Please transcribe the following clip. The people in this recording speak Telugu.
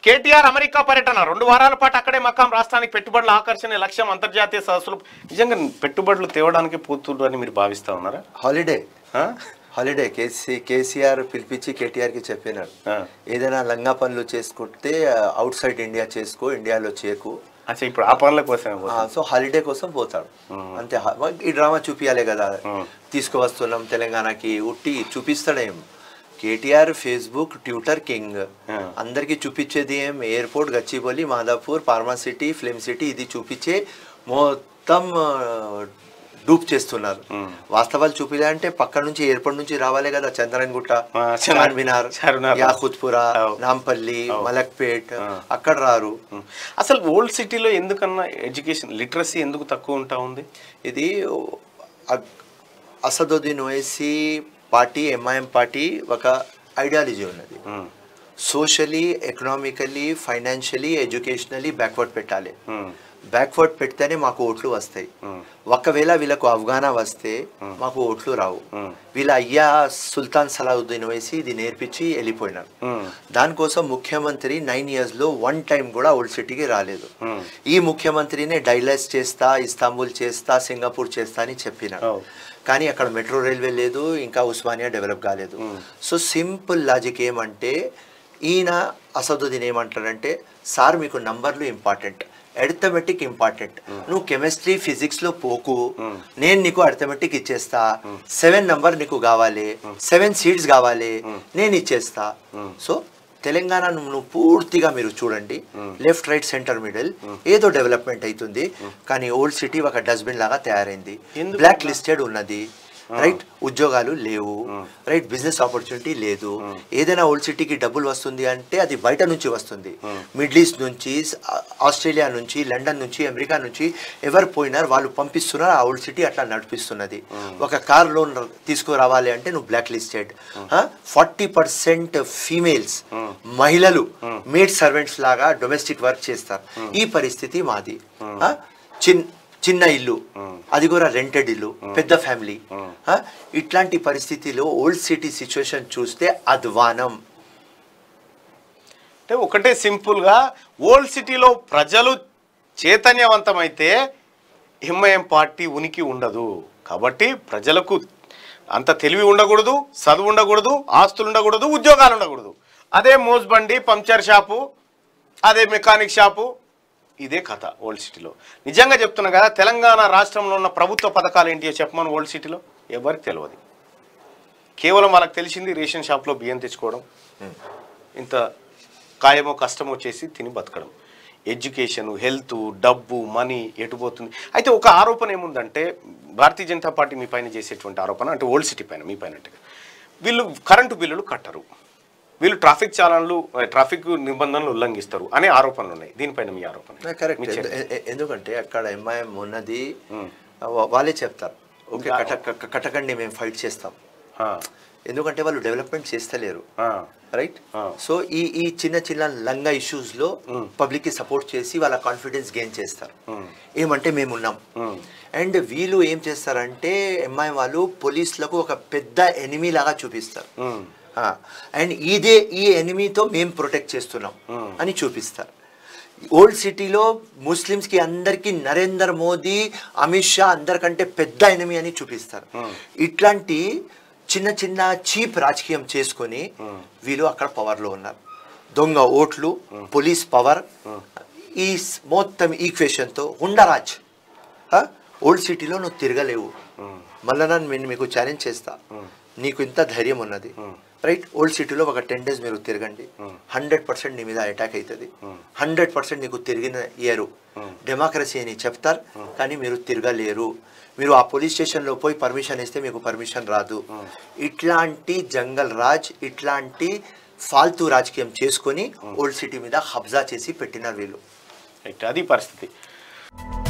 కేటీఆర్ అమెరికా పర్యటన రెండు వారాల పాటు అక్కడే మకాం రాష్ట్రానికి పెట్టుబడుల ఆకర్షణ లక్ష్యం అంతర్జాతీయ సదస్సులు నిజంగా పెట్టుబడులు తేవడానికి పోతుడు అని మీరు భావిస్తా ఉన్నారా హాలిడే ఆ? హాలిడే కేసీ కేసీఆర్ పిలిపించి కేటీఆర్కి చెప్పినారు ఆ. ఏదైనా లంగా పనులు చేసుకుంటే అవుట్ సైడ్ ఇండియా చేసుకో ఇండియాలో చేయకు అచ్చా ఇప్పుడు ఆ పనుల కోసమే ఆ, పోతుంది. సో హాలిడే కోసం పోతాడు అంతే హ- ఈ డ్రామా చూపియాలి కదా మ్మ్. తీసుకువస్తున్నాం తెలంగాణకి ఉట్టి చూపిస్తాడేం కేటీఆర్ ఫేస్బుక్ ట్విట్టర్ కింగ్ ఆ. అందరికి చూపించేది ఏం airport Gachibowli Madhapur pharma city film city ఇది చూపించే మొత్తం ఆ, డూప్ చేస్తున్నారు వాస్తవాలు చూపిలే అంటే పక్క నుంచి ఎయిర్పోర్ట్ నుంచి రావాలి కదా చంద్రన్ గుట్ట ఆ, చంద్రన్- చార్మినార్ చార్మినార్. యాకుత్పురా అవు. నాంపల్లి అవు. మలక్పేట్ ఆ. అక్కడ రారు అసలు ఓల్డ్ సిటీలో ఎందుకన్నా ఎడ్యుకేషన్ లిటరసీ ఎందుకు తక్కువ ఉంటా ఉంది ఇది అ- అసదుద్దీన్ ఓవైసీ పార్టీ ఎంఐఎం పార్టీ ఒక ఐడియాలజీ ఉన్నది um, socially economically financially educationally backward పెట్టాలి ఉమ్, బ్యాక్వర్డ్ పెడితేనే మాకు ఓట్లు వస్తాయి ఉమ్, ఒకవేళ వీళ్ళకు అవగాహన వస్తే మాకు ఓట్లు రావు Hmm. వీళ్ళ అయ్యా సుల్తాన్ సలావుద్దీన్ వేసి ఇది నేర్పించి వెళ్ళిపోయినారు ఉమ్, దానికోసం ముఖ్యమంత్రి నైన్ ఇయర్స్ లో వన్ టైం కూడా ఓల్డ్ సిటీకి రాలేదు Hmm. ఈ ముఖ్యమంత్రినే డైలస్ చేస్తా ఇస్తాంబుల్ చేస్తా సింగపూర్ చేస్తా అని చెప్పినాడు Oh. కానీ అక్కడ మెట్రో రైల్వే లేదు ఇంకా ఉస్మానియా డెవలప్ కాలేదు సో సింపుల్ లాజిక్ ఏమంటే ఈయన అసదుద్దీన్ ఏమంటాడంటే సార్ మీకు నంబర్లు ఇంపార్టెంట్ అర్థమెటిక్ ఇంపార్టెంట్ నువ్వు కెమిస్ట్రీ ఫిజిక్స్ లో పోకు నేను నీకు అర్థమెటిక్ ఇచ్చేస్తా సెవెన్ నంబర్ నీకు కావాలి సెవెన్ సీట్స్ కావాలి నేను ఇచ్చేస్తా సో తెలంగాణ నువ్వు పూర్తిగా మీరు చూడండి లెఫ్ట్ రైట్ సెంటర్ మిడిల్ ఏదో డెవలప్మెంట్ అవుతుంది కానీ ఓల్డ్ సిటీ ఒక డస్ట్బిన్ లాగా తయారైంది ఎందుకు బ్లాక్ లిస్టెడ్ ఉన్నది రైట్ ఉద్యోగాలు లేవు రైట్ బిజినెస్ ఆపర్చునిటీ లేదు ఏదైనా ఓల్డ్ సిటీకి డబ్బులు వస్తుంది అంటే అది బయట నుంచి వస్తుంది మిడిల్ ఈస్ట్ నుంచి ఆ- ఆస్ట్రేలియా నుంచి లండన్ నుంచి అమెరికా నుంచి ఎవరు పోయినారు వాళ్ళు పంపిస్తున్నారు ఆ ఓల్డ్ సిటీ అట్లా నడిపిస్తున్నది ఒక కార్ లోన్ తీసుకురావాలి అంటే నువ్వు black listed forty percent females మహిళలు మేడ్ సర్వెంట్స్ లాగా డొమెస్టిక్ వర్క్ చేస్తారు ఈ పరిస్థితి మాది ఆ? చిన్ చిన్న ఇల్లు అది కూడా రెంటెడ్ ఇల్లు పెద్ద ఫ్యామిలీ ఆ? ఇట్లాంటి పరిస్థితిలో ఓల్డ్ సిటీ సిచ్యువేషన్ చూస్తే అధ్వానం అంటే ఒకటే సింపుల్గా ఓల్డ్ సిటీలో ప్రజలు చైతన్యవంతమైతే ఎంఐఎం పార్టీ ఉనికి ఉండదు కాబట్టి ప్రజలకు అంత తెలివి ఉండకూడదు చదువు ఉండకూడదు ఆస్తులు ఉండకూడదు ఉద్యోగాలు ఉండకూడదు అదే మోజ్ బండి పంక్చర్ షాపు అదే మెకానిక్ షాపు ఇదే కథ ఓల్డ్ సిటీలో నిజంగా చెప్తున్నా కదా తెలంగాణ రాష్ట్రంలో ఉన్న ప్రభుత్వ పథకాలు ఏంటియో చెప్పమని ఓల్డ్ సిటీలో ఎవరికి తెలియదు కేవలం వాళ్ళకి తెలిసింది రేషన్ షాప్లో బియ్యం తెచ్చుకోవడం ఇంత కాయమో కష్టమో చేసి తిని బతకడం ఎడ్యుకేషన్ హెల్త్ డబ్బు మనీ ఎటు పోతుంది అయితే ఒక ఆరోపణ ఏముందంటే భారతీయ జనతా పార్టీ మీ పైన చేసేటువంటి ఆరోపణ అంటే ఓల్డ్ సిటీ పైన మీ పైన అంటే వీళ్ళు కరెంటు బిల్లులు కట్టరు వీళ్ళు ట్రాఫిక్ చాలన్లు ట్రాఫిక్ నిబంధనలు ఉల్లంఘిస్తారు అనే ఆరోపణలు ఉన్నాయి దీనిపైన మీ ఆరోపణ కరెక్ట్ మీ చర్య. ఎందుకంటే అక్కడ ఎంఐఎం ఉన్నది మ్మ్. వా- వాళ్ళే చెప్తారు ఓకే ఇంకా- కట క- కటకండి మేము ఫైట్ చేస్తాం ఆ, ఎందుకంటే వాళ్ళు డెవలప్మెంట్ చేస్తలేరు ఆ, రైట్ ఆ. సో ఈ ఈ చిన్న చిన్న లంగా ఇష్యూస్ లో పబ్లిక్ కి సపోర్ట్ చేసి వాళ్ళ కాన్ఫిడెన్స్ గెయిన్ చేస్తారు ఏమంటే మేమున్నాం మ్మ్. అండ్ వీళ్ళు ఏం చేస్తారంటే ఎంఐ వాళ్ళు పోలీసులకు ఒక పెద్ద ఎనిమీ లాగా చూపిస్తారు మ్మ్. అండ్ ఇదే ఈ ఎనిమీతో మేము ప్రొటెక్ట్ చేస్తున్నాం అని చూపిస్తారు ఓల్డ్ సిటీలో ముస్లిమ్స్ కి అందరికి నరేంద్ర మోదీ అమిత్ షా అందరికంటే పెద్ద ఎనిమి అని చూపిస్తారు ఇట్లాంటి చిన్న చిన్న చీప్ రాజకీయం చేసుకొని వీళ్ళు అక్కడ పవర్ లో ఉన్నారు దొంగ ఓట్లు పోలీస్ పవర్ ఈ స్- మొత్తం ఈక్వేషన్ తో ఉండరాజ్ ఓల్డ్ సిటీలో నువ్వు తిరగలేవు మళ్ళా నేను మీకు ఛాలెంజ్ చేస్తా నీకు ఇంత ధైర్యం ఉన్నది రైట్ ఓల్డ్ సిటీలో ఒక టెన్ డేస్ మీరు తిరగండి హండ్రెడ్ పర్సెంట్ నీ మీద అటాక్ అవుతుంది హండ్రెడ్ పర్సెంట్ నీకు తిరిగిన ఇయరు డెమోక్రసీ అని చెప్తారు కానీ మీరు తిరగలేరు మీరు ఆ పోలీస్ స్టేషన్లో పోయి పర్మిషన్ ఇస్తే మీకు పర్మిషన్ రాదు ఇట్లాంటి జంగల్ రాజ్ ఇట్లాంటి ఫాల్తూ రాజకీయం చేసుకొని ఓల్డ్ సిటీ మీద హబ్జా చేసి పెట్టినారు వీళ్ళు రైట్ అది పరిస్థితి